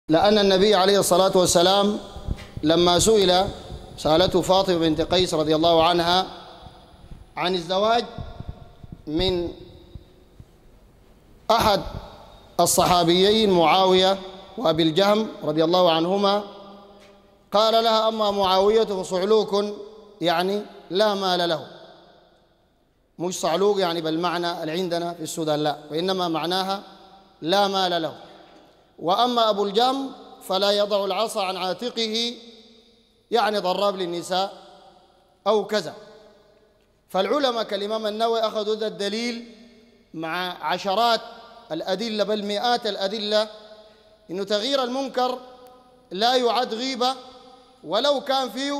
لأن النبي عليه الصلاة والسلام لما سئل سألته فاطمة بنت قيس رضي الله عنها عن الزواج من أحد الصحابيين معاوية وأبي الجهم رضي الله عنهما قال لها أما معاوية فصعلوك يعني لا مال له مش صعلوك يعني بالمعنى اللي عندنا في السودان لا وإنما معناها لا مال له وأما أبو الجم فلا يضع العصا عن عاتقه يعني ضراب للنساء أو كذا فالعلماء كالإمام النووي أخذوا ذا الدليل مع عشرات الأدلة بل مئات الأدلة إنه تغيير المنكر لا يعد غيبة ولو كان فيه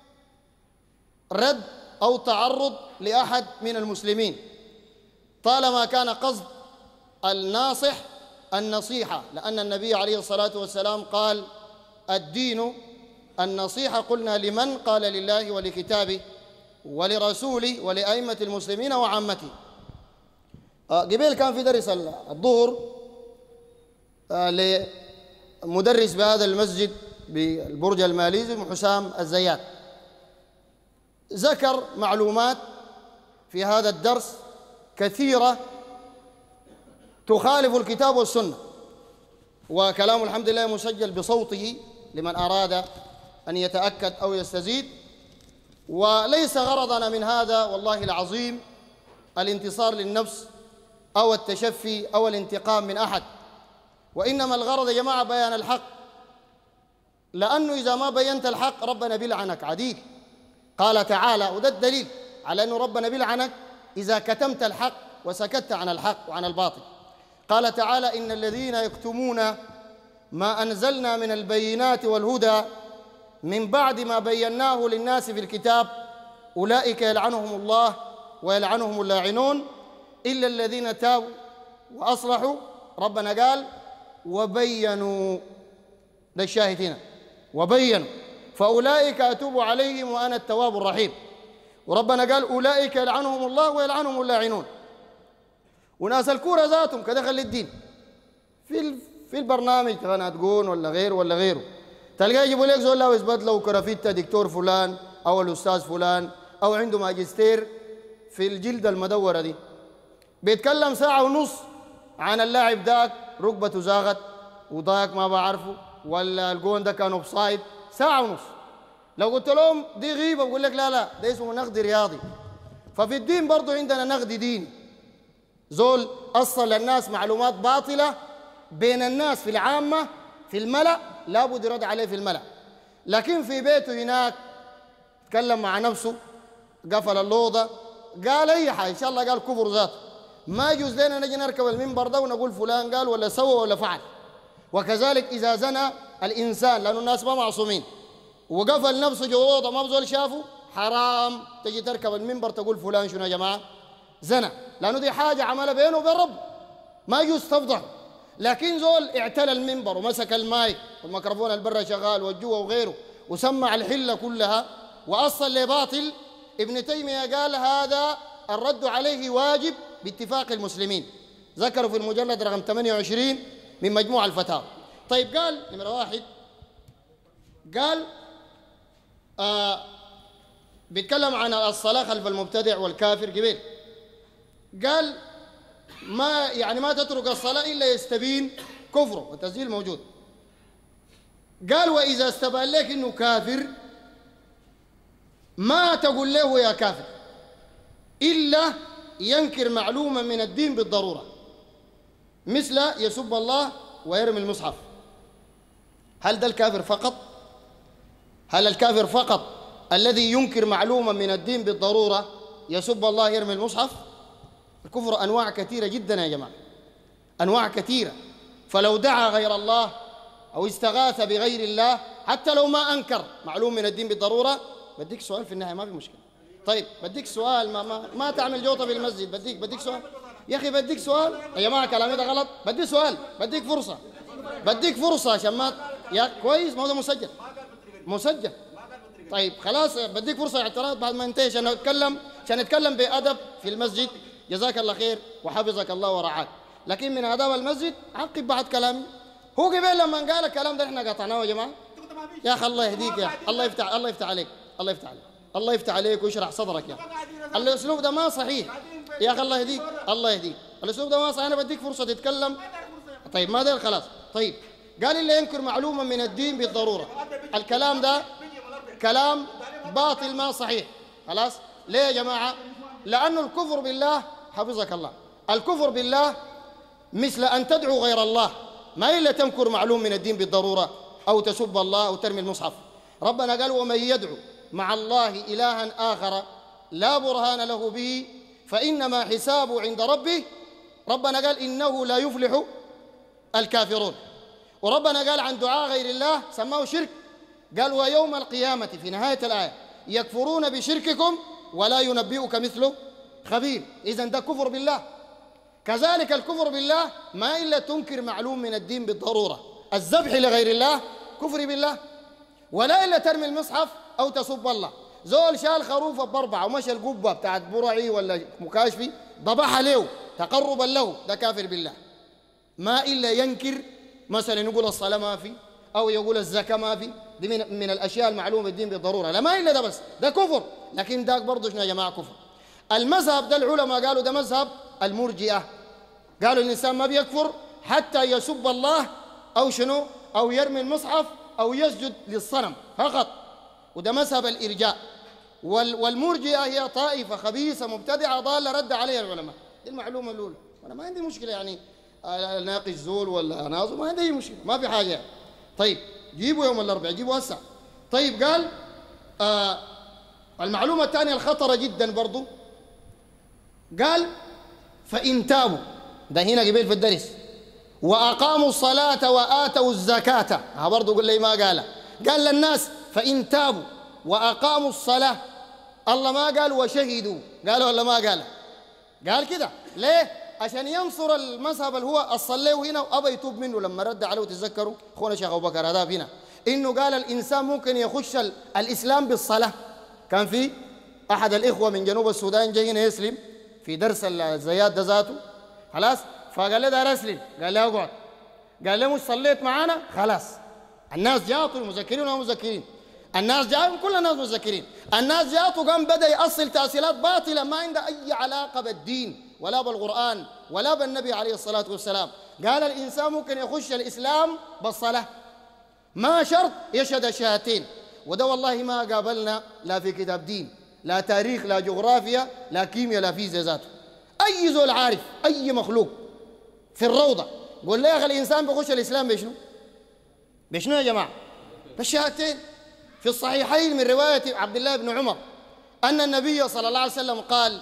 رد أو تعرض لأحد من المسلمين طالما كان قصد الناصح النصيحة لأن النبي عليه الصلاة والسلام قال الدين النصيحة قلنا لمن قال لله ولكتابه ولرسوله ولأئمة المسلمين وعامته قبل كان في درس الظهر لمدرس بهذا المسجد بالبرج الماليزي حسام الزيات ذكر معلومات في هذا الدرس كثيرة تخالف الكتاب والسنة وكلام الحمد لله مسجل بصوته لمن أراد أن يتأكد أو يستزيد وليس غرضنا من هذا والله العظيم الانتصار للنفس أو التشفي أو الانتقام من أحد وإنما الغرض يا جماعة بيان الحق لأنه إذا ما بينت الحق ربنا بيلعنك عديد قال تعالى وده الدليل على أنه ربنا بيلعنك إذا كتمت الحق وسكت عن الحق وعن الباطل قال تعالى إن الذين يكتمون ما أنزلنا من البينات والهدى من بعد ما بيناه للناس في الكتاب أولئك يلعنهم الله ويلعنهم اللاعنون إلا الذين تابوا وأصلحوا ربنا قال وبينوا ده الشاهد هنا وبينوا فأولئك أتوب عليهم وأنا التواب الرحيم وربنا قال أولئك يلعنهم الله ويلعنهم اللاعنون وناس الكورة ذاتهم كده خلي الدين في في البرنامج قناة جون ولا غيره ولا غيره تلقاه يجيبوا لك زول لابس بدله وكرافته دكتور فلان او الاستاذ فلان او عنده ماجستير في الجلده المدوره دي بيتكلم ساعه ونص عن اللاعب داك ركبته زاغت وضاك ما بعرفه ولا الجون ده كان اوفسايد ساعه ونص لو قلت لهم دي غيبه بقول لك لا لا ده اسمه نقد رياضي ففي الدين برضه عندنا نقد ديني زول أصل للناس معلومات باطلة بين الناس في العامة في الملأ لابد يرد عليه في الملأ لكن في بيته هناك تكلم مع نفسه قفل اللوضة قال أي حاجة إن شاء الله قال كفر ذاته ما يجوز لنا نجي نركب المنبر ده ونقول فلان قال ولا سوى ولا فعل وكذلك إذا زنى الإنسان لأن الناس ما معصومين وقفل نفسه جوا أوضة ما بزول شافه حرام تجي تركب المنبر تقول فلان شنو يا جماعة زنى لأنه دي حاجة عملها بينه وبين رب ما يجوز تفضح لكن زول اعتلى المنبر ومسك المايك والميكروفون البرة شغال والجوا وغيره وسمع الحلة كلها وأصل لباطل ابن تيمية قال هذا الرد عليه واجب باتفاق المسلمين ذكروا في المجلد رقم 28 من مجموع الفتاوى طيب قال نمرة واحد قال آه بيتكلم عن الصلاة خلف المبتدع والكافر قبيل قال ما يعني ما تترك الصلاة إلا يستبين كفره والتسجيل موجود قال وإذا استبان لك إنه كافر ما تقول له يا كافر إلا ينكر معلومة من الدين بالضرورة مثل يسب الله ويرمي المصحف هل ده الكافر فقط هل الكافر فقط الذي ينكر معلومة من الدين بالضرورة يسب الله يرمي المصحف الكفر أنواع كثيرة جدا يا جماعة أنواع كثيرة فلو دعا غير الله أو استغاث بغير الله حتى لو ما أنكر معلوم من الدين بالضرورة بديك سؤال في النهاية ما في مشكلة طيب بديك سؤال ما, ما, ما تعمل جوطة في المسجد بديك بديك سؤال يا أخي بديك سؤال يا جماعة كلامي ده غلط بديك سؤال بديك فرصة بديك فرصة عشان ما يا كويس ما هو ده مسجل مسجل طيب خلاص بديك فرصة اعتراض بعد ما انتهي عشان نتكلم عشان نتكلم بأدب في المسجد جزاك الله خير وحفظك الله ورعاك لكن من آداب المسجد عقب بعد كلامي هو قبل لما قال الكلام ده احنا قطعناه يا جماعه يا اخي الله يهديك يا أخي. الله يفتح الله يفتح عليك الله يفتح عليك الله يفتح عليك ويشرح صدرك يا اخي الاسلوب ده ما صحيح يا اخي الله يهديك الله يهديك الاسلوب ده ما صحيح انا بديك فرصه تتكلم طيب ما ده خلاص طيب قال اللي ينكر معلومه من الدين بالضروره الكلام ده كلام باطل ما صحيح خلاص ليه يا جماعه لانه الكفر بالله حفظك الله الكفر بالله مثل ان تدعو غير الله ما الا تنكر معلوم من الدين بالضروره او تسب الله او ترمي المصحف ربنا قال ومن يدعو مع الله الها اخر لا برهان له به فانما حسابه عند ربه ربنا قال انه لا يفلح الكافرون وربنا قال عن دعاء غير الله سماه شرك قال ويوم القيامة في نهاية الآية يكفرون بشرككم ولا ينبئك مثله خبير إذا ده كفر بالله كذلك الكفر بالله ما إلا تنكر معلوم من الدين بالضرورة الذبح لغير الله كفر بالله ولا إلا ترمي المصحف أو تسب الله زول شال خروفه بأربعة ومشى القبة بتاعت برعي ولا مكاشفي ضبحها له تقربا له ده كافر بالله ما إلا ينكر مثلا يقول الصلاة ما في أو يقول الزكاة ما في دي من, من الأشياء المعلومة بالدين بالضرورة لا ما إلا ده بس ده كفر لكن ده برضه شنو يا جماعة كفر المذهب ده العلماء قالوا ده مذهب المرجئة قالوا الإنسان ما بيكفر حتى يسب الله أو شنو أو يرمي المصحف أو يسجد للصنم فقط وده مذهب الإرجاء وال والمرجئة هي طائفة خبيثة مبتدعة ضالة رد عليها العلماء دي المعلومة الأولى أنا ما عندي مشكلة يعني ناقش زول ولا ناظر ما عندي أي مشكلة ما في حاجة طيب جيبوا يوم الأربعاء جيبوا هسه طيب قال آه المعلومة الثانية الخطرة جدا برضو قال فإن تابوا ده هنا قبيل في الدرس وأقاموا الصلاة وآتوا الزكاة ها برضو قل لي ما قال قال للناس فإن تابوا وأقاموا الصلاة الله ما قال وشهدوا قالوا ولا ما قال قال كده ليه عشان ينصر المذهب اللي هو الصليه هنا وابى يتوب منه لما رد عليه وتذكروا اخونا شيخ ابو بكر هذا هنا انه قال الانسان ممكن يخش الاسلام بالصلاه كان في احد الاخوه من جنوب السودان جاي هنا يسلم في درس الزياد ده ذاته خلاص فقال له دار اسلم قال له اقعد قال له مش صليت معانا خلاص الناس جاءوا مذكرين ومذكرين الناس جاءوا كل الناس مذكرين الناس جاءوا قام بدا يأصل تأصيلات باطله ما عندها اي علاقه بالدين ولا بالقرآن ولا بالنبي عليه الصلاة والسلام قال الإنسان ممكن يخش الإسلام بالصلاة ما شرط يشهد الشهادتين وده والله ما قابلنا لا في كتاب دين لا تاريخ لا جغرافيا لا كيمياء لا فيزياء ذاته أي زول عارف أي مخلوق في الروضة قول لي يا أخي الإنسان بيخش الإسلام بشنو؟ بشنو يا جماعة؟ بالشهادتين في الصحيحين من رواية عبد الله بن عمر أن النبي صلى الله عليه وسلم قال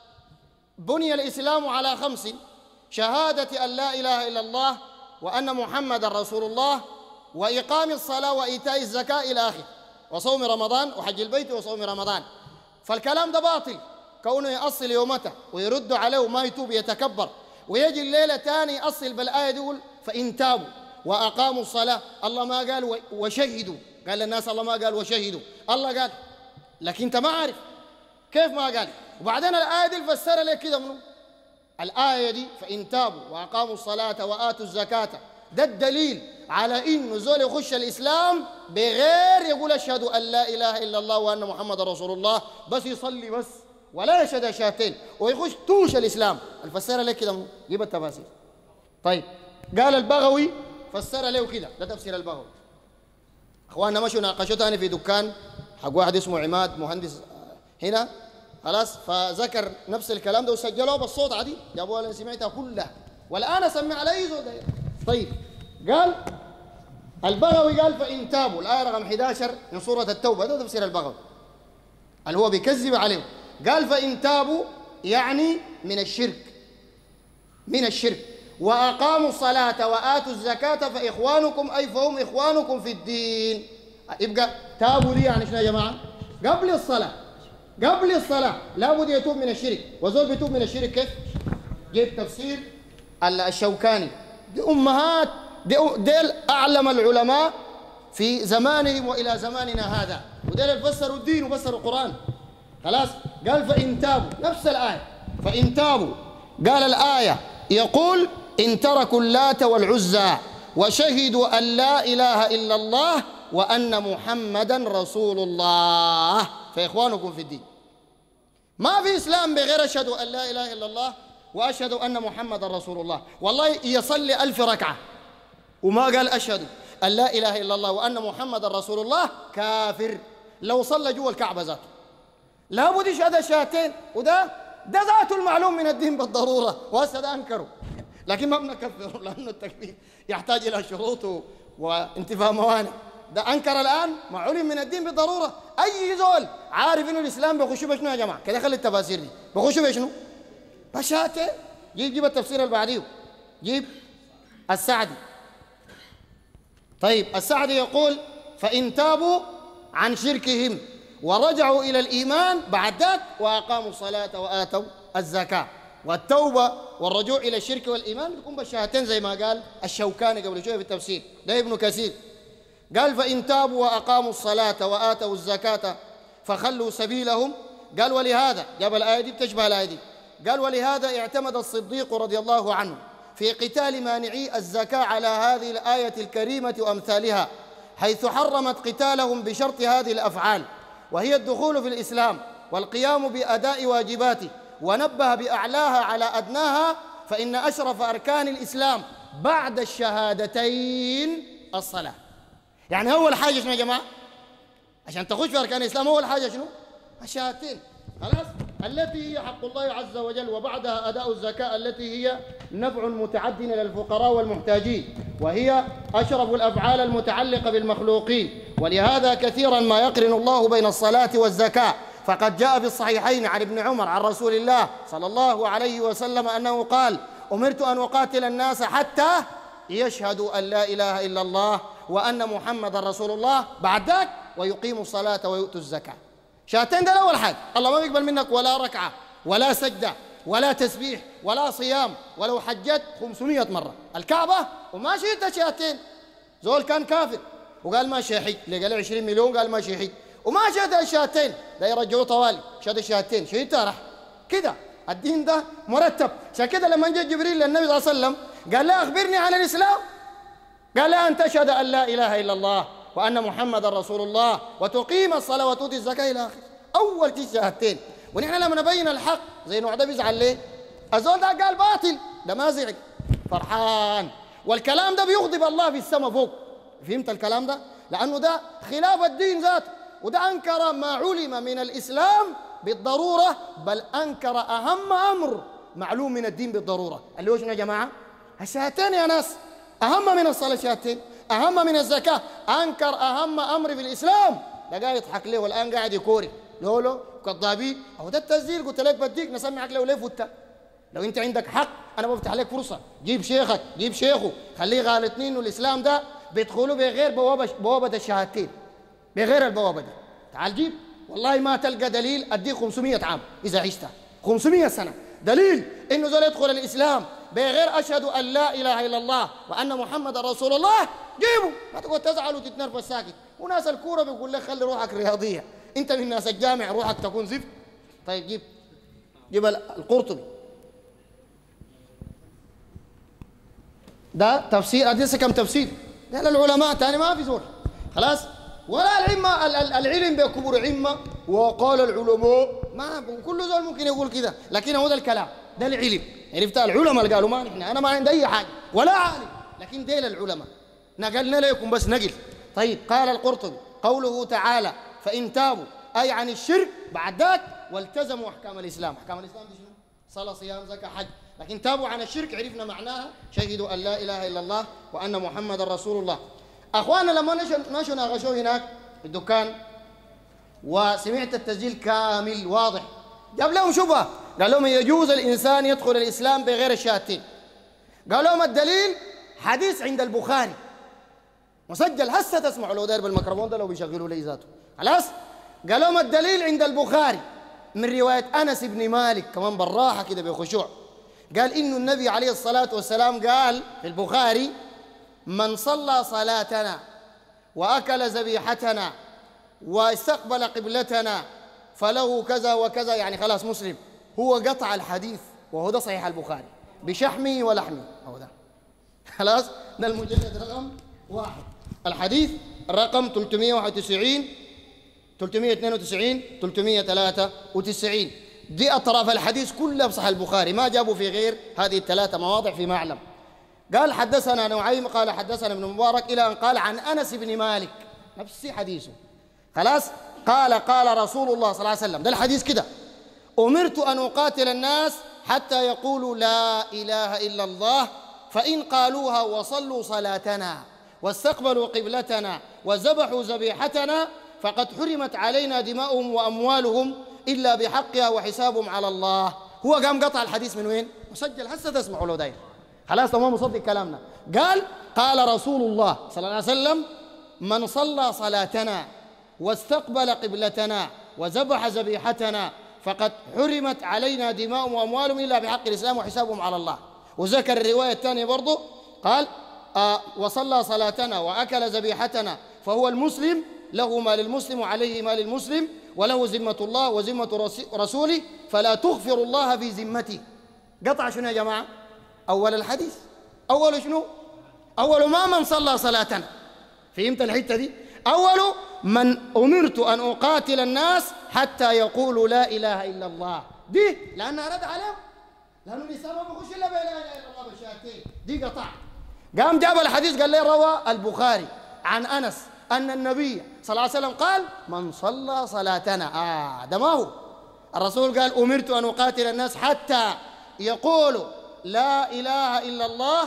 بني الإسلام على خمس شهادة أن لا إله إلا الله وأن محمد رسول الله وإقام الصلاة وإيتاء الزكاة إلى آخره وصوم رمضان وحج البيت وصوم رمضان فالكلام ده باطل كونه يأصل يومته ويرد عليه وما يتوب يتكبر ويجي الليلة تاني يأصل بالآية دي يقول فإن تابوا وأقاموا الصلاة الله ما قال وشهدوا قال للناس الله ما قال وشهدوا الله قال لكن أنت ما عارف كيف ما قال وبعدين الآية دي فسر لك كده منو الآية دي فإن تابوا وأقاموا الصلاة وآتوا الزكاة ده الدليل على إنه زول يخش الإسلام بغير يقول أشهد أن لا إله إلا الله وأن محمد رسول الله بس يصلي بس ولا يشهد شهادتين ويخش توش الإسلام الفسر لك كده جيب التفاسير طيب قال البغوي فسر له كده ده تفسير البغوي اخواننا مشوا ناقشوا ثاني في دكان حق واحد اسمه عماد مهندس هنا خلاص فذكر نفس الكلام ده وسجلوه بالصوت عادي جابوها لان سمعتها كلها والان اسمع على اي زول طيب قال البغوي قال فان تابوا الايه رقم 11 من سوره التوبه ده تفسير البغوي اللي هو بيكذب عليهم قال فان تابوا يعني من الشرك من الشرك واقاموا الصلاه واتوا الزكاه فاخوانكم اي فهم اخوانكم في الدين يبقى تابوا دي يعني شنو يا جماعه قبل الصلاه قبل الصلاة لابد يتوب من الشرك وزول بيتوب من الشرك كيف؟ جيب تفسير الشوكاني دي أمهات دي ديل أعلم العلماء في زمانهم وإلى زماننا هذا وديل فسروا الدين وفسروا القرآن خلاص قال فإن تابوا نفس الآية فإن تابوا قال الآية يقول إن تركوا اللات والعزى وشهدوا أن لا إله إلا الله وأن محمدا رسول الله فإخوانكم في الدين ما في إسلام بغير أشهد أن لا إله إلا الله وأشهد أن محمدا رسول الله والله يصلي ألف ركعة وما قال أشهد أن لا إله إلا الله وأن محمدا رسول الله كافر لو صلى جوا الكعبة ذاته لابد يشهد شهادتين وده ده ذاته المعلوم من الدين بالضرورة وهسه ده أنكره لكن ما بنكفره لأنه التكفير يحتاج إلى شروط وانتفاء موانع ده أنكر الآن ما علم من الدين بالضرورة أي زول عارف إنه الإسلام بيخشوا بشنو يا جماعة كده خلي التفاسير دي بيخشوا بشنو بشهادتين جيب جيب التفسير اللي بعديه جيب السعدي طيب السعدي يقول فإن تابوا عن شركهم ورجعوا إلى الإيمان بعد ذاك وأقاموا الصلاة وآتوا الزكاة والتوبة والرجوع إلى الشرك والإيمان بيكون بالشهادتين زي ما قال الشوكاني قبل شوية في التفسير ده ابن كثير قال فإن تابوا وأقاموا الصلاة وآتوا الزكاة فخلوا سبيلهم قال ولهذا جاب الآية دي بتشبه الآية دي قال ولهذا اعتمد الصديق رضي الله عنه في قتال مانعي الزكاة على هذه الآية الكريمة وأمثالها حيث حرمت قتالهم بشرط هذه الأفعال وهي الدخول في الإسلام والقيام بأداء واجباته ونبه بأعلاها على أدناها فإن أشرف أركان الإسلام بعد الشهادتين الصلاة يعني أول حاجة شنو يا جماعة عشان تخش في أركان الإسلام أول حاجة شنو الشهادتين خلاص التي هي حق الله عز وجل وبعدها أداء الزكاة التي هي نفع متعد للفقراء والمحتاجين وهي أشرف الأفعال المتعلقة بالمخلوقين ولهذا كثيرا ما يقرن الله بين الصلاة والزكاة فقد جاء في الصحيحين عن ابن عمر عن رسول الله صلى الله عليه وسلم أنه قال أمرت أن أقاتل الناس حتى يشهدوا أن لا إله إلا الله وأن محمد رسول الله بعد ذاك ويقيموا الصلاة ويؤتوا الزكاة شهادتين ده اول حاجه الله ما بيقبل منك ولا ركعه ولا سجده ولا تسبيح ولا صيام ولو حجت 500 مره الكعبه وما شهدت شهادتين زول كان كافر وقال ما شيحج اللي قال 20 مليون قال ما شيحج وما شهد الشهادتين ده يرجعوه طوالي شهد الشهادتين شهدتها راح كده الدين ده مرتب عشان كده لما جاء جبريل للنبي صلى الله عليه وسلم قال له اخبرني عن الاسلام قال لا ان تشهد ان لا اله الا الله وأن محمد رسول الله وتقيم الصلاة وتؤتي الزكاة إلى آخره أول شيء شهادتين ونحن لما نبين الحق زي نوع ده بيزعل ليه؟ الزول ده قال باطل ده ما زعل فرحان والكلام ده بيغضب الله في السماء فوق فهمت الكلام ده؟ لأنه ده خلاف الدين ذاته وده أنكر ما علم من الإسلام بالضرورة بل أنكر أهم أمر معلوم من الدين بالضرورة اللي هو شنو يا جماعة؟ الشهادتين يا ناس أهم من الصلاة شهادتين أهم من الزكاة أنكر أهم أمر في الإسلام ده قاعد يضحك ليه والآن قاعد يكوري لولو كذابين أهو ده التسجيل قلت لك بديك نسمعك له ليه فتا لو أنت عندك حق أنا بفتح لك فرصة جيب شيخك جيب شيخه خليه غالطني إنه الإسلام ده بيدخلوا بغير بوابة بوابة الشهادتين بغير البوابة دي تعال جيب والله ما تلقى دليل أديك 500 عام إذا عشتها 500 سنة دليل إنه زول يدخل الإسلام بغير أشهد أن لا إله إلا الله وأن محمد رسول الله جيبوا ما تقعد تزعل وتتنرفز ساكت وناس الكورة بيقول لك خلي روحك رياضية أنت من ناس الجامع روحك تكون زفت طيب جيب جيب القرطبي ده تفسير أدرس كم تفسير ده للعلماء تاني ما في زول خلاص ولا العلم العلم بكبر عمة وقال العلماء ما كل زول ممكن يقول كده لكن هو ده الكلام ده العلم عرفت العلماء اللي قالوا ما نحن انا ما عندي اي حاجه ولا عالم لكن ديل العلماء نقلنا لكم بس نقل طيب قال القرطبي قوله تعالى فان تابوا اي عن الشرك بعد ذاك والتزموا احكام الاسلام احكام الاسلام دي شنو صلاه صيام زكاه حج لكن تابوا عن الشرك عرفنا معناها شهدوا ان لا اله الا الله وان محمد رسول الله اخواننا لما مشوا ناقشوا هناك في الدكان وسمعت التسجيل كامل واضح جاب لهم شبهه قال لهم يجوز الانسان يدخل الاسلام بغير الشهادتين قال لهم الدليل حديث عند البخاري مسجل هسه تسمعوا لو داير بالميكروفون ده لو بيشغلوا لي ذاته خلاص قال لهم الدليل عند البخاري من روايه انس بن مالك كمان بالراحه كده بخشوع قال انه النبي عليه الصلاه والسلام قال في البخاري من صلى صلاتنا واكل ذبيحتنا واستقبل قبلتنا فله كذا وكذا يعني خلاص مسلم هو قطع الحديث وهو ده صحيح البخاري بشحمه ولحمه هو ده خلاص ده المجلد رقم واحد الحديث رقم 391 392 393 دي أطراف الحديث كلها بصح البخاري ما جابوا في غير هذه الثلاثة مواضع فيما أعلم قال حدثنا نعيم قال حدثنا ابن مبارك إلى أن قال عن أنس بن مالك نفس حديثه خلاص قال قال رسول الله صلى الله عليه وسلم ده الحديث كده أمرت أن أقاتل الناس حتى يقولوا لا إله إلا الله فإن قالوها وصلوا صلاتنا واستقبلوا قبلتنا وذبحوا ذبيحتنا فقد حرمت علينا دماؤهم وأموالهم إلا بحقها وحسابهم على الله هو قام قطع الحديث من وين؟ مسجل هسه تسمعوا له داير خلاص تمام مصدق كلامنا قال قال رسول الله صلى الله عليه وسلم من صلى صلاتنا واستقبل قبلتنا وذبح ذبيحتنا فقد حرمت علينا دماؤهم واموالهم الا بحق الاسلام وحسابهم على الله وذكر الروايه الثانيه برضه قال آه وصلى صلاتنا واكل ذبيحتنا فهو المسلم له ما للمسلم وعليه ما للمسلم وله ذمه الله وذمه رسوله فلا تغفر الله في ذمته قطع شنو يا جماعه اول الحديث اول شنو اول ما من صلى صلاتنا فهمت الحته دي اول من امرت ان اقاتل الناس حتى يقولوا لا اله الا الله دي لانها رد عليهم لانه الانسان ما بيخش الا بلا اله الا الله بشهادتين دي قطع قام جاب الحديث قال لي روى البخاري عن انس ان النبي صلى الله عليه وسلم قال من صلى صلاتنا اه ده ما هو الرسول قال امرت ان اقاتل الناس حتى يقولوا لا اله الا الله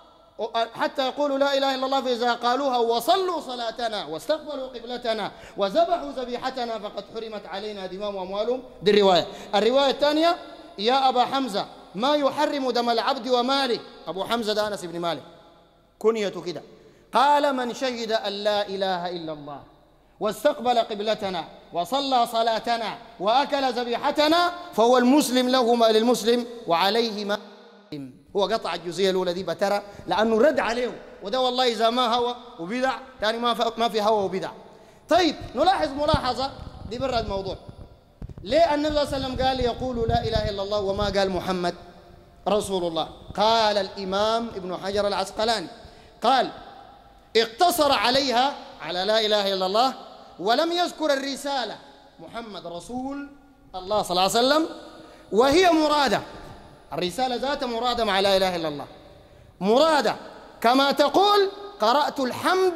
حتى يقولوا لا اله الا الله فاذا قالوها وصلوا صلاتنا واستقبلوا قبلتنا وذبحوا ذبيحتنا فقد حرمت علينا دماء واموالهم دي الروايه الروايه الثانيه يا ابا حمزه ما يحرم دم العبد وماله ابو حمزه ده انس بن مالك كنيته كده قال من شهد ان لا اله الا الله واستقبل قبلتنا وصلى صلاتنا واكل ذبيحتنا فهو المسلم له ما للمسلم وعليه ما هو قطع الجزئيه الاولى دي بترى لانه رد عليه وده والله اذا ما هوى وبدع ثاني ما ما في هوى وبدع طيب نلاحظ ملاحظه دي برا الموضوع ليه النبي صلى الله عليه وسلم قال يقول لا اله الا الله وما قال محمد رسول الله قال الامام ابن حجر العسقلاني قال اقتصر عليها على لا اله الا الله ولم يذكر الرساله محمد رسول الله صلى الله عليه وسلم وهي مراده الرسالة ذات مرادة مع لا إله إلا الله مرادة كما تقول قرأت الحمد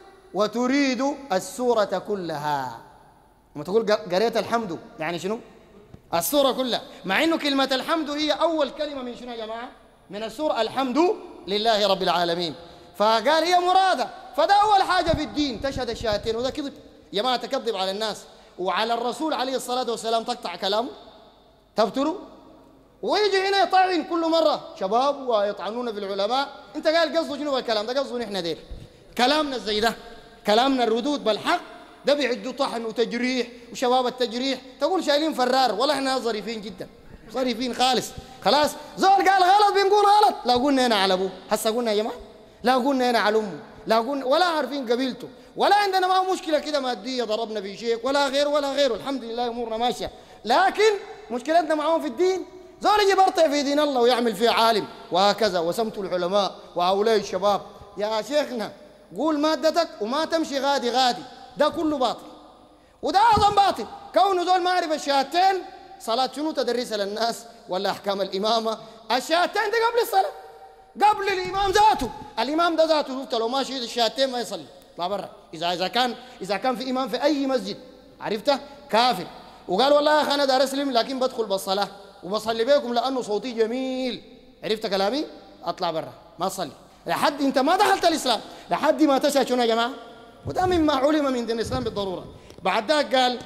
وتريد السورة كلها لما تقول قريت الحمد يعني شنو السورة كلها مع أنه كلمة الحمد هي أول كلمة من شنو يا جماعة من السورة الحمد لله رب العالمين فقال هي مرادة فده أول حاجة في الدين تشهد الشهادتين وده كذب يا جماعة تكذب على الناس وعلى الرسول عليه الصلاة والسلام تقطع كلامه تبتروا ويجي هنا يطعن كل مرة شباب ويطعنون في العلماء انت قال قصده شنو الكلام ده قصده نحن دير كلامنا زي ده كلامنا الردود بالحق ده بيعدوا طحن وتجريح وشباب التجريح تقول شايلين فرار والله احنا ظريفين جدا ظريفين خالص خلاص زول قال غلط بنقول غلط لا قلنا هنا على ابوه هسه قلنا يا جماعه لا قلنا هنا على امه لا قلنا ولا عارفين قبيلته ولا عندنا ما مشكله كده ماديه ضربنا في شيك ولا غير ولا غيره الحمد لله امورنا ماشيه لكن مشكلتنا معاهم في الدين زول يجي برطع في دين الله ويعمل فيه عالم وهكذا وسمت العلماء وهؤلاء الشباب يا شيخنا قول مادتك وما تمشي غادي غادي ده كله باطل وده اعظم باطل كونه زول ما يعرف الشهادتين صلاة شنو تدرسها للناس ولا احكام الامامه الشهادتين دي قبل الصلاه قبل الامام ذاته الامام ده ذاته شفت لو ما شهد الشهادتين ما يصلي لا برا اذا اذا كان اذا كان في امام في اي مسجد عرفته كافر وقال والله يا اخي انا دار اسلم لكن بدخل بالصلاه وبصلي بيكم لانه صوتي جميل عرفت كلامي اطلع برا ما تصلي لحد انت ما دخلت الاسلام لحد ما تشهد شنو يا جماعه وده مما علم من دين الاسلام بالضروره بعد ذاك قال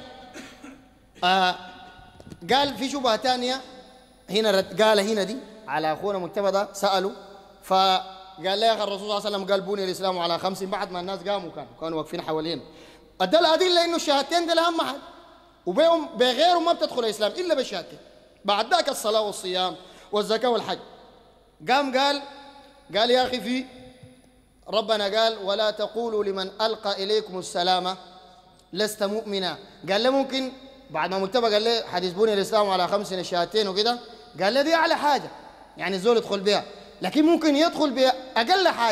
آه قال في شبهه ثانيه هنا رد قال هنا دي على اخونا مجتبى ده سالوا فقال له يا اخي الرسول صلى الله عليه وسلم قال بني الاسلام على خمس بعد ما الناس قاموا كانوا كانوا واقفين حوالين ادى الادله انه الشهادتين دي اهم حاجه وبيهم بغيرهم ما بتدخل الاسلام الا بالشهادتين بعد ذاك الصلاة والصيام والزكاة والحج قام قال قال يا أخي في ربنا قال ولا تقولوا لمن ألقى إليكم السلام لست مؤمنا قال له ممكن بعد ما متفق قال له حديث بني الإسلام على خمس الشهادتين وكده قال له دي أعلى حاجة يعني الزول يدخل بها لكن ممكن يدخل بأقل حاجة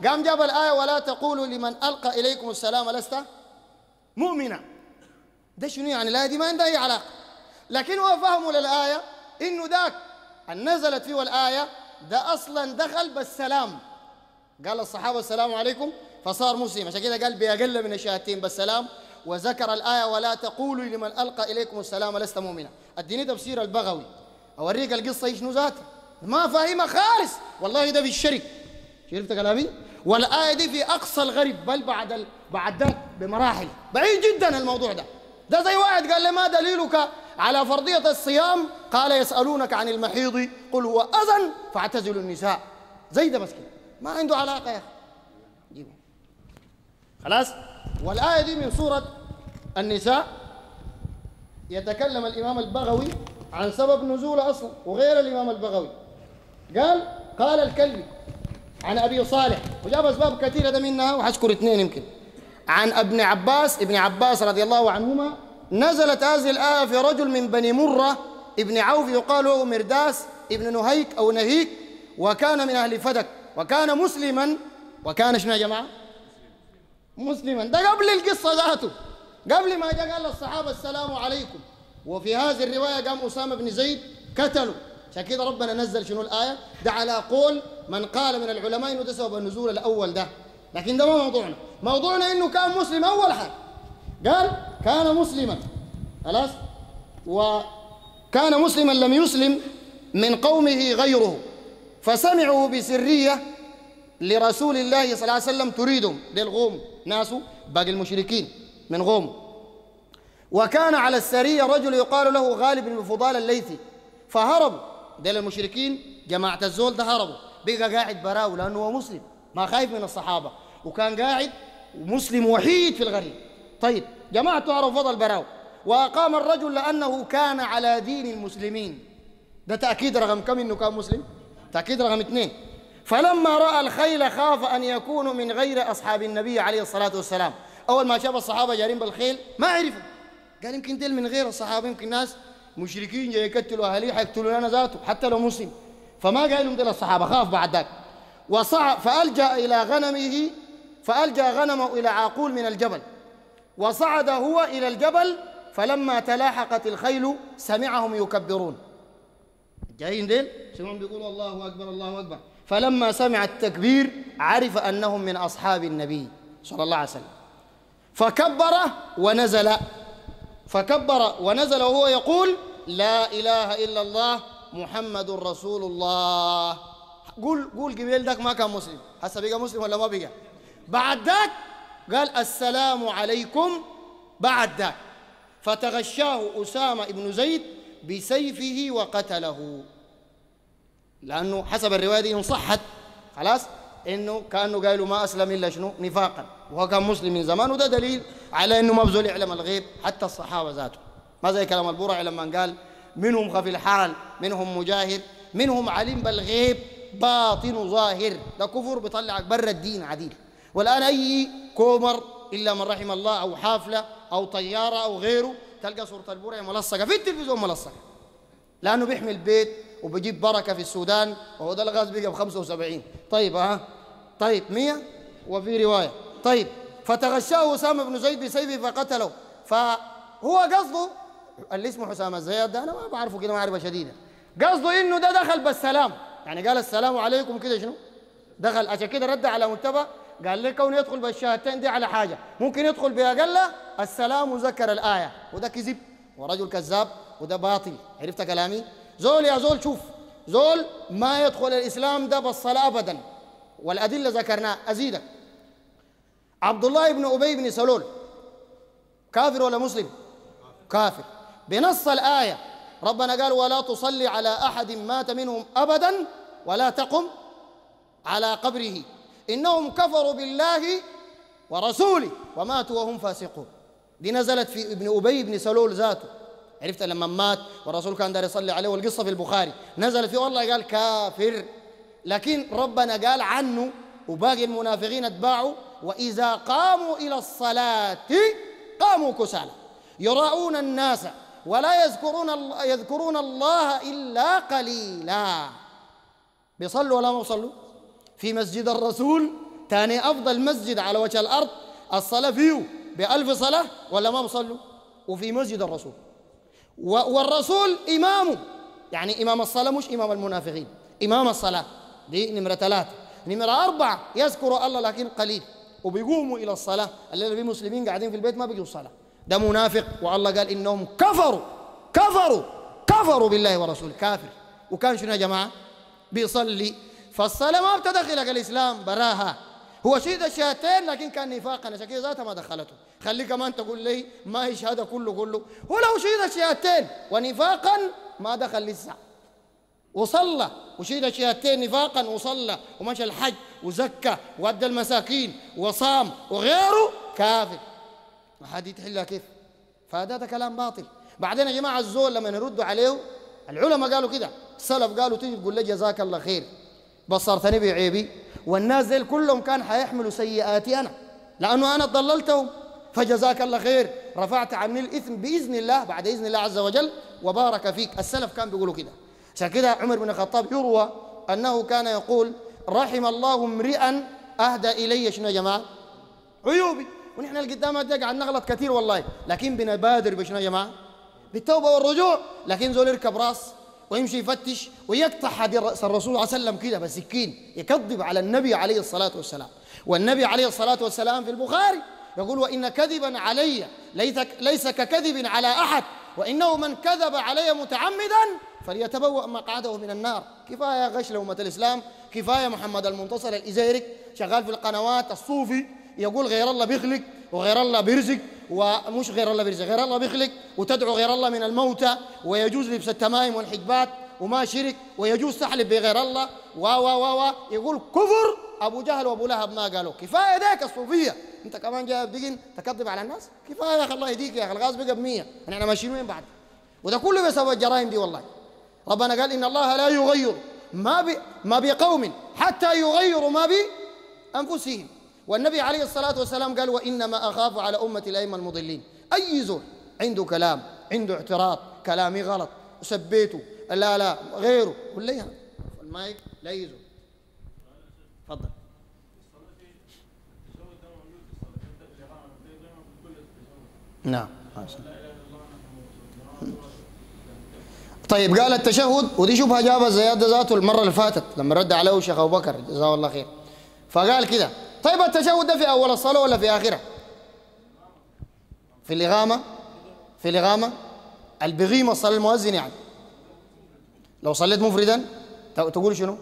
قام جاب الآية ولا تقولوا لمن ألقى إليكم السلام لست مؤمنا ده شنو يعني الآية دي ما عندها أي علاقة لكن هو فهموا للآية إنه ذاك أن نزلت فيه الآية ده أصلا دخل بالسلام قال الصحابة السلام عليكم فصار مسلم عشان كده قال بأقل من الشهادتين بالسلام وذكر الآية ولا تقولوا لمن ألقى إليكم السلام لست مؤمنا اديني تفسير البغوي أوريك القصة إيش ذاتها ما فاهمها خالص والله ده بالشرك شرفت كلامي والآية دي في أقصى الغرب بل بعد ال... بعد ده بمراحل بعيد جدا الموضوع ده ده زي واحد قال لي ما دليلك على فرضية الصيام قال يسألونك عن المحيض قل هو أذن فاعتزلوا النساء زي ده بس كده ما عنده علاقة يا أخي جيبه خلاص والآية دي من سورة النساء يتكلم الإمام البغوي عن سبب نزوله أصلا وغير الإمام البغوي قال قال الكلبي عن أبي صالح وجاب أسباب كثيرة ده منها وحذكر اثنين يمكن عن ابن عباس ابن عباس رضي الله عنهما نزلت هذه الآية في رجل من بني مرة ابن عوف يقال له مرداس ابن نهيك أو نهيك وكان من أهل فدك وكان مسلما وكان شنو يا جماعة مسلما ده قبل القصة ذاته قبل ما جاء قال للصحابة السلام عليكم وفي هذه الرواية قام أسامة بن زيد قتلوا عشان كده ربنا نزل شنو الآية ده على قول من قال من العلماء إنه ده سبب النزول الأول ده لكن ده ما موضوعنا موضوعنا إنه كان مسلم أول حاجة قال كان مسلما خلاص وكان مسلما لم يسلم من قومه غيره فسمعوا بسرية لرسول الله صلى الله عليه وسلم تريدهم للغوم ناسه باقي المشركين من غوم وكان على السرية رجل يقال له غالب بن فضال الليثي فهربوا ديل المشركين جماعة الزول ده هربوا بقى قاعد براو لأنه هو مسلم ما خايف من الصحابة وكان قاعد مسلم وحيد في الغريب طيب جماعته هربوا فضل براو وأقام الرجل لأنه كان على دين المسلمين ده تأكيد رقم كم إنه كان مسلم تأكيد رقم اثنين فلما رأى الخيل خاف أن يكونوا من غير أصحاب النبي عليه الصلاة والسلام أول ما شاف الصحابة جارين بالخيل ما عرفوا قال يمكن ديل من غير الصحابة يمكن ناس مشركين جاي يقتلوا أهلي حيقتلوا لنا ذاته حتى لو مسلم فما قال لهم ديل الصحابة خاف بعد ذاك وصع فألجأ إلى غنمه فألجأ غنمه إلى عاقول من الجبل وصعد هو إلى الجبل فلما تلاحقت الخيل سمعهم يكبرون جايين ديل سمعهم بيقولوا الله أكبر الله أكبر فلما سمع التكبير عرف أنهم من أصحاب النبي صلى الله عليه وسلم فكبر ونزل فكبر ونزل وهو يقول لا إله إلا الله محمد رسول الله قول قول قبيل ذاك ما كان مسلم هسه بقى مسلم ولا ما بقى بعد ذاك قال السلام عليكم بعد ذاك فتغشاه أسامة بن زيد بسيفه وقتله لأنه حسب الرواية دي إن صحت خلاص إنه كأنه قالوا ما أسلم إلا شنو نفاقا وهو كان مسلم من زمان وده دليل على إنه ما بزول يعلم الغيب حتى الصحابة ذاته ما زي كلام البرع لما قال منهم خفي الحال منهم مجاهر منهم عليم بالغيب باطن ظاهر ده كفر بيطلعك برا الدين عديل والآن أي كومر إلا من رحم الله أو حافلة أو طيارة أو غيره تلقى صورة البرع ملصقة في التلفزيون ملصقة لأنه بيحمي البيت وبيجيب بركة في السودان وهو ده الغاز بقى ب 75 طيب ها طيب 100 وفي رواية طيب فتغشاه أسامة بن زيد بسيفه فقتله فهو قصده اللي اسمه حسام الزياد ده أنا ما بعرفه كده معرفة شديدة قصده إنه ده دخل بالسلام يعني قال السلام عليكم كده شنو دخل عشان كده رد على منتبه قال لي كون يدخل بالشهادتين دي على حاجة ممكن يدخل بأقل السلام وذكر الآية وده كذب ورجل كذاب وده باطل عرفت كلامي زول يا زول شوف زول ما يدخل الإسلام ده بالصلاة أبدا والأدلة ذكرناها أزيدك عبد الله بن أبي بن سلول كافر ولا مسلم كافر بنص الآية ربنا قال ولا تصلي على أحد مات منهم أبدا ولا تقم على قبره إنهم كفروا بالله ورسوله وماتوا وهم فاسقون دي نزلت في ابن أبي بن سلول ذاته عرفت لما مات والرسول كان دار يصلي عليه والقصة في البخاري نزل فيه والله قال كافر لكن ربنا قال عنه وباقي المنافقين اتباعوا وإذا قاموا إلى الصلاة قاموا كسالى يراؤون الناس ولا يذكرون الله يذكرون الله إلا قليلا بيصلوا ولا ما بيصلوا في مسجد الرسول تاني أفضل مسجد على وجه الأرض الصلاة فيه بألف صلاة ولا ما بصلوا وفي مسجد الرسول والرسول إمامه يعني إمام الصلاة مش إمام المنافقين إمام الصلاة دي نمرة ثلاثة نمرة أربعة يذكر الله لكن قليل وبيقوموا إلى الصلاة الليلة في مسلمين قاعدين في البيت ما بيجوا الصلاة ده منافق والله قال إنهم كفروا كفروا كفروا بالله ورسوله كافر وكان شنو يا جماعة بيصلي فالصلاة ما بتدخلك الإسلام براها هو شهد الشهادتين لكن كان نفاقا عشان كده ذاتها ما دخلته خليه كمان تقول لي ما هي شهاده كله كله هو لو شهد الشهادتين ونفاقا ما دخل لسه وصلى وشهد الشهادتين نفاقا وصلى ومشى الحج وزكى وادى المساكين وصام وغيره كافر ما حد يتحلها كيف فهذا ده كلام باطل بعدين يا جماعه الزول لما يردوا عليه العلماء قالوا كده السلف قالوا تيجي تقول لي جزاك الله خير بصرتني بعيبي والناس ديل كلهم كان حيحملوا سيئاتي انا لانه انا ضللتهم فجزاك الله خير رفعت عني الاثم باذن الله بعد اذن الله عز وجل وبارك فيك السلف كان بيقولوا كده عشان كده عمر بن الخطاب يروى انه كان يقول رحم الله امرئا اهدى الي شنو يا جماعه عيوبي ونحن القدامات دي قاعد نغلط كثير والله لكن بنبادر بشنو يا جماعه بالتوبه والرجوع لكن زول يركب راس ويمشي يفتش ويقطع حديث الرسول صلى الله عليه وسلم كده بسكين يكذب على النبي عليه الصلاه والسلام والنبي عليه الصلاه والسلام في البخاري يقول وان كذبا علي ليس ليس ككذب على احد وانه من كذب علي متعمدا فليتبوأ مقعده من النار كفايه غش لأمة الاسلام كفايه محمد المنتصر الازيرك شغال في القنوات الصوفي يقول غير الله بيخلق وغير الله بيرزق ومش غير الله بيرزق غير الله بيخلق وتدعو غير الله من الموتى ويجوز لبس التمائم والحجبات وما شرك ويجوز تحلف بغير الله و و و و يقول كفر ابو جهل وابو لهب ما قالوا كفايه ذاك الصوفيه انت كمان جاي بتجي تكذب على الناس كفايه يا اخي الله يهديك يا اخي الغاز بقى ب 100 احنا ماشيين وين بعد وده كله بسبب الجرائم دي والله ربنا قال ان الله لا يغير ما ب... ما بقوم حتى يغيروا ما بانفسهم والنبي عليه الصلاة والسلام قال وإنما أخاف على أمة الأئمة المضلين أي زول عنده كلام عنده اعتراض كلامي غلط سبيته لا لا غيره قل لي المايك لا يزول تفضل نعم طيب قال التشهد ودي شبهه جابها زياد ذاته المره اللي فاتت لما رد عليه الشيخ ابو بكر جزاه الله خير فقال كده طيب التشهد ده في اول الصلاه ولا في اخرها في الاغامه في الاغامه البغيمه صلى المؤذن يعني لو صليت مفردا تقول شنو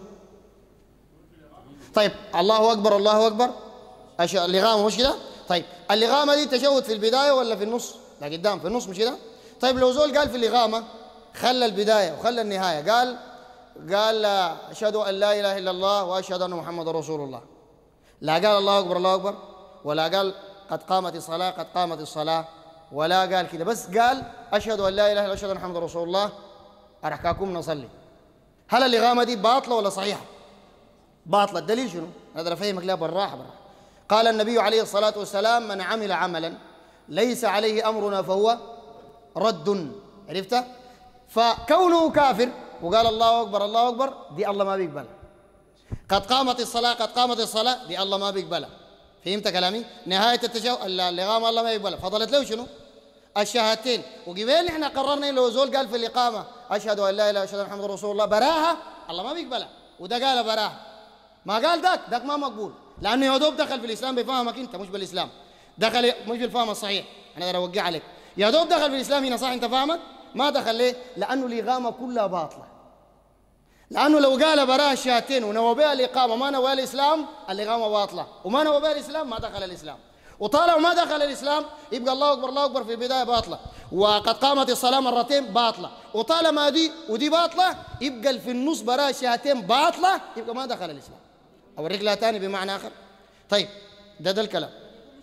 طيب الله اكبر الله اكبر أش... الاغامه مش كده طيب الاغامه دي تشهد في البدايه ولا في النص لا قدام في النص مش كده طيب لو زول قال في الاغامه خلى البدايه وخلى النهايه قال قال اشهد ان لا اله الا الله واشهد ان محمد رسول الله لا قال الله اكبر الله اكبر ولا قال قد قامت الصلاه قد قامت الصلاه ولا قال كده بس قال اشهد ان لا اله الا الله واشهد ان محمد رسول الله ارحكاكم نصلي هل الاغامه دي باطله ولا صحيحه باطله الدليل شنو هذا افهمك لا بالراحه بالراحه قال النبي عليه الصلاه والسلام من عمل عملا ليس عليه امرنا فهو رد عرفت فكونه كافر وقال الله اكبر الله اكبر دي الله ما بيقبلها قد قامت الصلاة قد قامت الصلاة دي الله ما بيقبلها فهمت كلامي؟ نهاية التشهد الإقامة الله ما يقبلها فضلت له شنو؟ الشهادتين وقبل احنا قررنا لو زول قال في الإقامة أشهد أن لا إله إلا الله أشهد أن محمد رسول الله براها الله ما بيقبلها وده قال براها ما قال ذاك ذاك ما مقبول لأنه يا دوب دخل في الإسلام بفهمك أنت مش بالإسلام دخل مش بالفهم الصحيح أنا أقدر أوقع عليك يا دوب دخل في الإسلام هنا صح أنت فاهمك؟ ما دخل ليه؟ لأنه الإقامة كلها باطلة لأنه لو قال براء الشهادتين ونوى بها الإقامة ما نوى الإسلام الإقامة باطلة وما نوى بها الإسلام ما دخل الإسلام وطالما ما دخل الإسلام يبقى الله أكبر الله أكبر في البداية باطلة وقد قامت الصلاة مرتين باطلة وطالما دي ودي باطلة يبقى في النص براء الشهادتين باطلة يبقى ما دخل الإسلام أوريك لها تاني بمعنى آخر طيب ده ده الكلام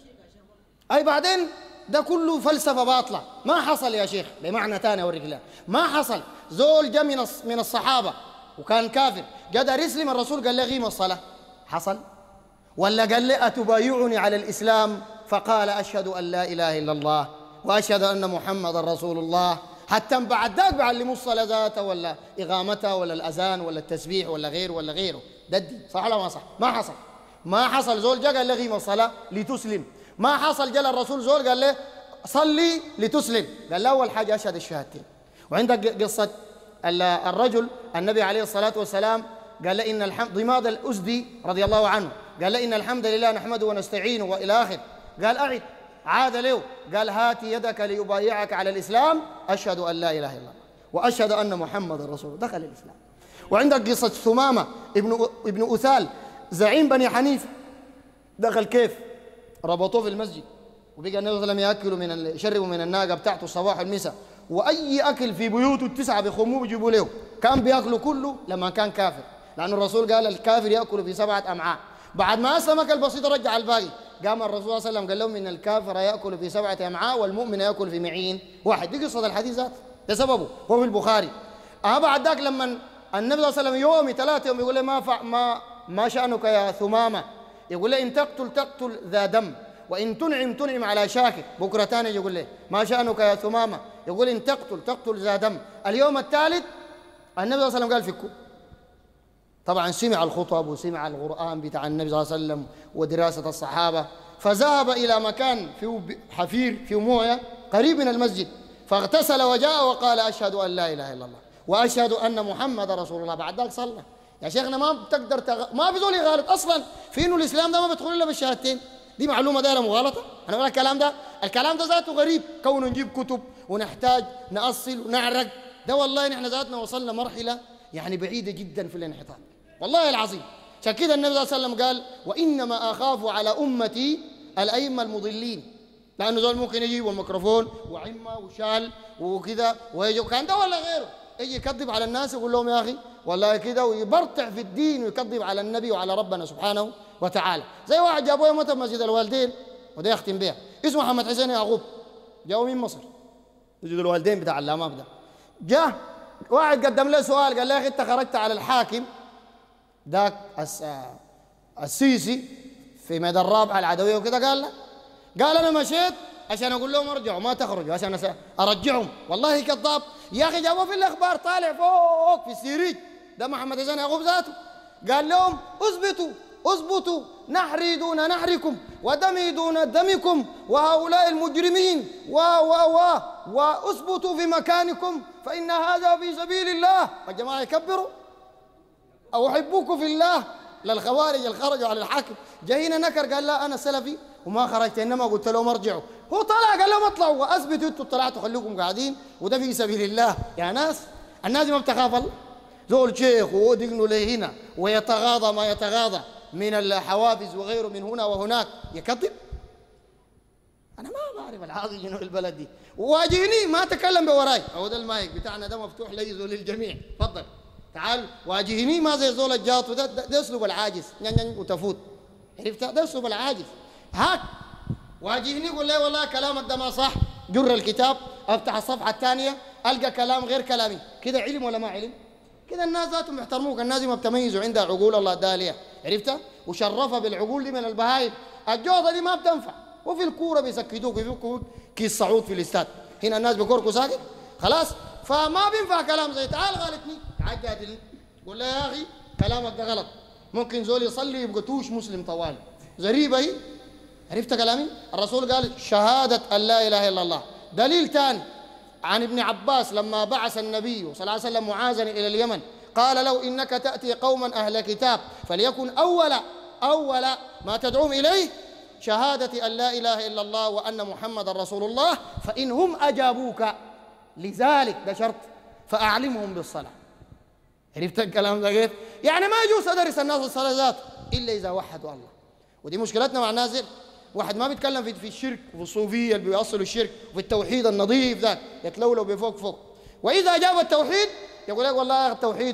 أي بعدين ده كله فلسفة باطلة ما حصل يا شيخ بمعنى تاني أوريك لها ما حصل زول جا من من الصحابة وكان كافر قدر يسلم الرسول قال له غيم الصلاة حصل ولا قال لي أتبايعني على الإسلام فقال أشهد أن لا إله إلا الله وأشهد أن محمد رسول الله حتى بعد ذاك بعلموا الصلاة ذاتها ولا إقامتها ولا الأذان ولا التسبيح ولا غيره ولا غيره ده الدين صح ولا ما صح ما حصل ما حصل زول جا قال له غيم الصلاة لتسلم ما حصل جل الرسول زول قال له صلي لتسلم قال له أول حاجة أشهد الشهادتين وعندك قصة الرجل النبي عليه الصلاة والسلام قال له إن الحمد ضماد الأزدي رضي الله عنه قال له إن الحمد لله نحمده ونستعينه وإلى آخر قال أعد عاد له قال هات يدك ليبايعك على الإسلام أشهد أن لا إله إلا الله وأشهد أن محمد رسول دخل الإسلام وعندك قصة ثمامة ابن ابن أثال زعيم بني حنيفة دخل كيف ربطوه في المسجد وبقى النبي صلى الله عليه وسلم ياكلوا من يشربوا من الناقه بتاعته الصباح والمساء واي اكل في بيوته التسعه بيخموه بيجيبوا له كان بياكلوا كله لما كان كافر لأن الرسول قال الكافر يأكل في سبعة أمعاء بعد ما أسلم أكل بسيط رجع الباقي قام الرسول صلى الله عليه وسلم قال لهم إن الكافر يأكل في سبعة أمعاء والمؤمن يأكل في معين واحد دي قصة الحديث ذات ده سببه هو في البخاري أما بعد ذاك لما النبي صلى الله عليه وسلم يومي ثلاثة يوم يقول له ما فع ما ما شأنك يا ثمامة يقول له إن تقتل تقتل ذا دم وإن تنعم تنعم على شاكر بكرة ثاني يقول له ما شأنك يا ثمامة يقول إن تقتل تقتل ذا دم اليوم الثالث النبي صلى الله عليه وسلم قال فكوا طبعا سمع الخطب وسمع القرآن بتاع النبي صلى الله عليه وسلم ودراسة الصحابة فذهب إلى مكان فيه حفير فيه موية قريب من المسجد فاغتسل وجاء وقال أشهد أن لا إله إلا الله وأشهد أن محمد رسول الله بعد ذلك صلى يا شيخنا ما بتقدر تغ... ما في زول يغالط أصلا في إنه الإسلام ده ما بيدخل إلا بالشهادتين دي معلومة دايرة مغالطة أنا أقول الكلام ده الكلام ده ذاته غريب كونه نجيب كتب ونحتاج نأصل ونعرق ده والله نحن ذاتنا وصلنا مرحلة يعني بعيدة جدا في الانحطاط والله العظيم عشان كده النبي صلى الله عليه وسلم قال وإنما أخاف على أمتي الأئمة المضلين لأنه زول ممكن يجيب الميكروفون وعمة وشال وكذا ويجي كان ده ولا غيره يجي يكذب على الناس يقول لهم يا أخي والله كذا ويبرطع في الدين ويكذب على النبي وعلى ربنا سبحانه وتعالى زي واحد جابوه متى مسجد الوالدين وده يختم بها اسمه محمد حسين يعقوب جاءوا من مصر مسجد الوالدين بتاع الامام ده جاء واحد قدم له سؤال قال له يا اخي انت خرجت على الحاكم ذاك السيسي في ميدان الرابعه العدويه وكذا قال لا قال انا مشيت عشان اقول لهم ارجعوا ما تخرجوا عشان ارجعهم والله كذاب يا اخي جابوه في الاخبار طالع فوق في السيريج ده محمد حسين يعقوب ذاته قال لهم اثبتوا اثبتوا نحري دون نحركم ودمي دون دمكم وهؤلاء المجرمين و و و واثبتوا في مكانكم فان هذا في سبيل الله الجماعه يكبروا او احبكم في الله للخوارج اللي خرجوا على الحاكم جاينا نكر قال لا انا سلفي وما خرجت انما قلت لهم ارجعوا هو طلع قال لهم اطلعوا واثبتوا انتوا طلعتوا خليكم قاعدين وده في سبيل الله يا ناس الناس ما بتخاف الله زول شيخ ودقنه لهنا ويتغاضى ما يتغاضى من الحوافز وغيره من هنا وهناك يكذب انا ما بعرف العاضي شنو البلد دي واجهني ما تكلم بوراي هو ده المايك بتاعنا ده مفتوح ليزو للجميع تفضل تعال واجهني ما زي زول الجاط وده ده, ده اسلوب العاجز نن وتفوت عرفت ده اسلوب العاجز هاك واجهني قول لي والله كلامك ده ما صح جر الكتاب افتح الصفحه الثانيه القى كلام غير كلامي كده علم ولا ما علم كده الناس ذاتهم يحترموك الناس ما بتميزوا عندها عقول الله داليه عرفتها وشرفها بالعقول دي من البهايم الجوطه دي ما بتنفع وفي الكوره بيسكتوك ويفكوا كيس صعود في الاستاد هنا الناس بيكوركوا ساكت خلاص فما بينفع كلام زي تعال غلطني تعال جادلني قول له يا اخي كلامك ده غلط ممكن زول يصلي يبقى توش مسلم طوال غريبه هي عرفت كلامي الرسول قال شهاده ان لا اله الا الله دليل ثاني عن ابن عباس لما بعث النبي صلى الله عليه وسلم معاذا الى اليمن قال له انك تاتي قوما اهل كتاب فليكن اول اول ما تدعوهم اليه شهاده ان لا اله الا الله وان محمد رسول الله فان هم اجابوك لذلك ده شرط فاعلمهم بالصلاه عرفت الكلام ده كيف؟ يعني ما يجوز ادرس الناس الصلاه ذات الا اذا وحدوا الله ودي مشكلتنا مع الناس واحد ما بيتكلم في في الشرك وفي الصوفيه اللي بيوصلوا الشرك وفي التوحيد النظيف ذاك يتلولوا بفوق فوق واذا جاب التوحيد يقول لك والله التوحيد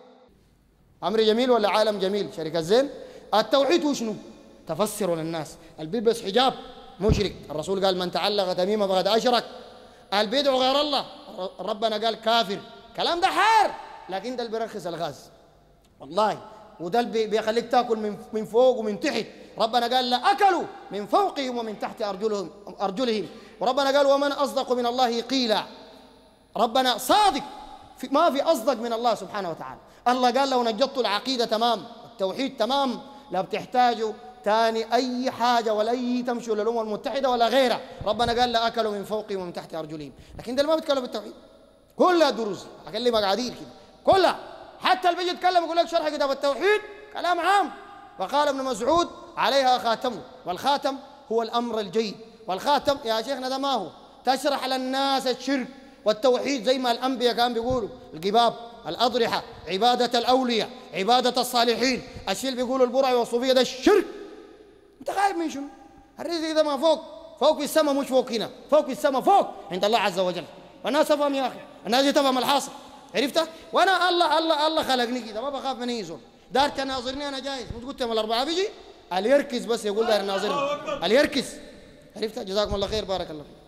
امر جميل ولا عالم جميل شركه زين التوحيد وشنو تفسروا للناس اللي بيلبس حجاب مشرك الرسول قال من تعلق تميمه فقد اشرك اللي بيدعو غير الله ربنا قال كافر كلام ده حار لكن ده اللي بيرخص الغاز والله وده اللي بيخليك تاكل من من فوق ومن تحت ربنا قال لا اكلوا من فوقهم ومن تحت ارجلهم ارجلهم وربنا قال ومن اصدق من الله قيلا ربنا صادق في ما في اصدق من الله سبحانه وتعالى الله قال لو نجدت العقيده تمام التوحيد تمام لا بتحتاجوا تاني اي حاجه ولا اي تمشوا للامم المتحده ولا غيرها ربنا قال لا اكلوا من فوقهم ومن تحت ارجلهم لكن ده ما بيتكلم بالتوحيد كلها دروس اكلمك عديل كده كلها حتى اللي بيجي يتكلم يقول لك شرح كتاب التوحيد كلام عام فقال ابن مسعود عليها خاتم والخاتم هو الامر الجيد والخاتم يا شيخنا ده ما هو تشرح للناس الشرك والتوحيد زي ما الانبياء كانوا بيقولوا القباب الاضرحه عباده الاولياء عباده الصالحين الشيء اللي بيقولوا البرع والصوفيه ده الشرك انت خايف من شنو؟ الرزق ده ما فوق فوق في السماء مش فوق هنا فوق في السماء فوق عند الله عز وجل والناس تفهم يا اخي الناس تفهم الحاصل عرفت وانا الله الله الله خلقني كده ما بخاف من اي زول دار تناظرني انا جايز مش قلت يوم الاربعاء بيجي اللي يركز بس يقول دار ناظرني اللي يركز عرفت جزاكم الله خير بارك الله فيك